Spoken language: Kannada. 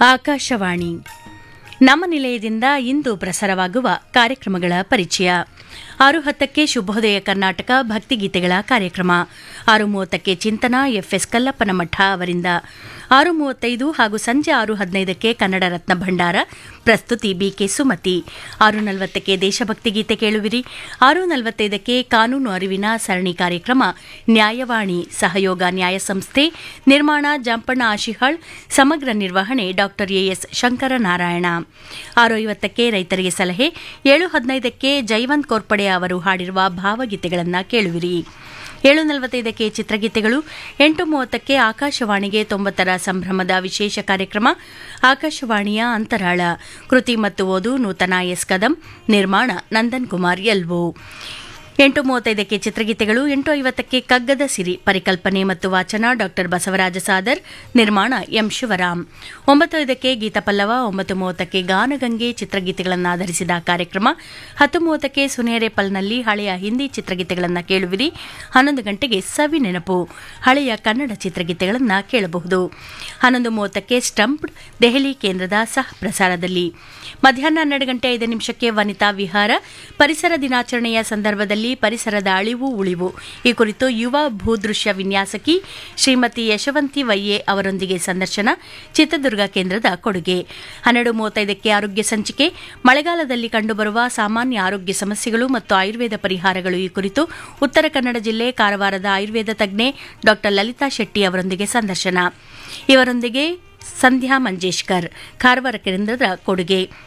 ಆಕಾಶವಾಣಿ ನಮ್ಮ ನಿಲಯದಿಂದ ಇಂದು ಪ್ರಸಾರವಾಗುವ ಕಾರ್ಯಕ್ರಮಗಳ ಪರಿಚಯ ಆರು ಹತ್ತಕ್ಕೆ ಶುಭೋದಯ ಕರ್ನಾಟಕ ಭಕ್ತಿಗೀತೆಗಳ ಕಾರ್ಯಕ್ರಮ ಆರು ಮೂವತ್ತಕ್ಕೆ ಚಿಂತನ ಎಫ್ಎಸ್ ಕಲ್ಲಪ್ಪನ ಮಠ ಅವರಿಂದ ಆರು ಮೂವತ್ತೈದು ಹಾಗೂ ಸಂಜೆ ಆರು ಹದಿನೈದಕ್ಕೆ ಕನ್ನಡ ರತ್ನ ಭಂಡಾರ ಪ್ರಸ್ತುತಿ ಬಿಕೆ ಸುಮತಿ ಆರು ನಲವತ್ತಕ್ಕೆ ದೇಶಭಕ್ತಿ ಗೀತೆ ಕೇಳುವಿರಿ ಆರು ನಲವತ್ತೈದಕ್ಕೆ ಕಾನೂನು ಅರಿವಿನ ಸರಣಿ ಕಾರ್ಯಕ್ರಮ ನ್ಯಾಯವಾಣಿ ಸಹಯೋಗ ನ್ಯಾಯ ಸಂಸ್ಥೆ ನಿರ್ಮಾಣ ಜಾಂಪಣ್ಣ ಆಶಿಹಾಳ್ ಸಮಗ್ರ ನಿರ್ವಹಣೆ ಡಾ ಎಎಸ್ ಶಂಕರನಾರಾಯಣ ಆರು ಐವತ್ತಕ್ಕೆ ರೈತರಿಗೆ ಸಲಹೆ ಏಳು ಹದಿನೈದಕ್ಕೆ ಜೈವಂತ್ ಕೋರ್ಪಡೆ ಅವರು ಹಾಡಿರುವ ಭಾವಗೀತೆಗಳನ್ನು ಕೇಳುವಿರಿ ಏಳು ನಲವತ್ತೈದಕ್ಕೆ ಚಿತ್ರಗೀತೆಗಳು ಎಂಟು ಮೂವತ್ತಕ್ಕೆ ಆಕಾಶವಾಣಿಗೆ ತೊಂಬತ್ತರ ಸಂಭ್ರಮದ ವಿಶೇಷ ಕಾರ್ಯಕ್ರಮ ಆಕಾಶವಾಣಿಯ ಅಂತರಾಳ ಕೃತಿ ಮತ್ತು ಓದು ನೂತನ ಎಸ್ ಕದಂ ನಿರ್ಮಾಣ ನಂದನ್ ಕುಮಾರ್ ಎಲ್ವೋ ಎಂಟು ಮೂವತ್ತೈದಕ್ಕೆ ಚಿತ್ರಗೀತೆಗಳು ಎಂಟು ಐವತ್ತಕ್ಕೆ ಕಗ್ಗದ ಸಿರಿ ಪರಿಕಲ್ಪನೆ ಮತ್ತು ವಾಚನ ಡಾ ಬಸವರಾಜ ಸಾದರ್ ನಿರ್ಮಾಣ ಎಂ ಶಿವರಾಮ್ ಒಂಬತ್ತು ಐದಕ್ಕೆ ಗೀತಪಲ್ಲವ ಒಂಬತ್ತು ಮೂವತ್ತಕ್ಕೆ ಗಾನಗಂಗೆ ಚಿತ್ರಗೀತೆಗಳನ್ನು ಆಧರಿಸಿದ ಕಾರ್ಯಕ್ರಮ ಹತ್ತು ಮೂವತ್ತಕ್ಕೆ ಸುನೇರೆ ಪಲ್ನಲ್ಲಿ ಹಳೆಯ ಹಿಂದಿ ಚಿತ್ರಗೀತೆಗಳನ್ನು ಕೇಳುವಿರಿ ಹನ್ನೊಂದು ಗಂಟೆಗೆ ಸವಿ ನೆನಪು ಹಳೆಯ ಕನ್ನಡ ಚಿತ್ರಗೀತೆಗಳನ್ನು ಕೇಳಬಹುದು ಹನ್ನೊಂದು ಮೂವತ್ತಕ್ಕೆ ಸ್ಟಂಪ್ಡ್ ದೆಹಲಿ ಕೇಂದ್ರದ ಸಹ ಪ್ರಸಾರದಲ್ಲಿ ಮಧ್ಯಾಹ್ನ ಹನ್ನೆರಡು ಗಂಟೆ ಐದು ನಿಮಿಷಕ್ಕೆ ವನಿತಾ ವಿಹಾರ ಪರಿಸರ ದಿನಾಚರಣೆಯ ಸಂದರ್ಭದಲ್ಲಿ ಪರಿಸರದ ಅಳಿವು ಉಳಿವು ಈ ಕುರಿತು ಯುವ ಭೂದೃಶ್ಯ ವಿನ್ಯಾಸಕಿ ಶ್ರೀಮತಿ ಯಶವಂತಿ ವೈಯೆ ಅವರೊಂದಿಗೆ ಸಂದರ್ಶನ ಚಿತ್ರದುರ್ಗ ಕೇಂದ್ರದ ಕೊಡುಗೆ ಹನ್ನೆರಡು ಮೂವತ್ತೈದಕ್ಕೆ ಆರೋಗ್ಯ ಸಂಚಿಕೆ ಮಳೆಗಾಲದಲ್ಲಿ ಕಂಡುಬರುವ ಸಾಮಾನ್ಯ ಆರೋಗ್ಯ ಸಮಸ್ಯೆಗಳು ಮತ್ತು ಆಯುರ್ವೇದ ಪರಿಹಾರಗಳು ಈ ಕುರಿತು ಉತ್ತರ ಕನ್ನಡ ಜಿಲ್ಲೆ ಕಾರವಾರದ ಆಯುರ್ವೇದ ತಜ್ಞೆ ಡಾ ಲಲಿತಾ ಶೆಟ್ಟಿ ಅವರೊಂದಿಗೆ ಸಂದರ್ಶನ ಇವರೊಂದಿಗೆ ಸಂಧ್ಯಾ ಮಂಜೇಶ್ಕರ್ ಕಾರವಾರ ಕೇಂದ್ರದ ಕೊಡುಗೆ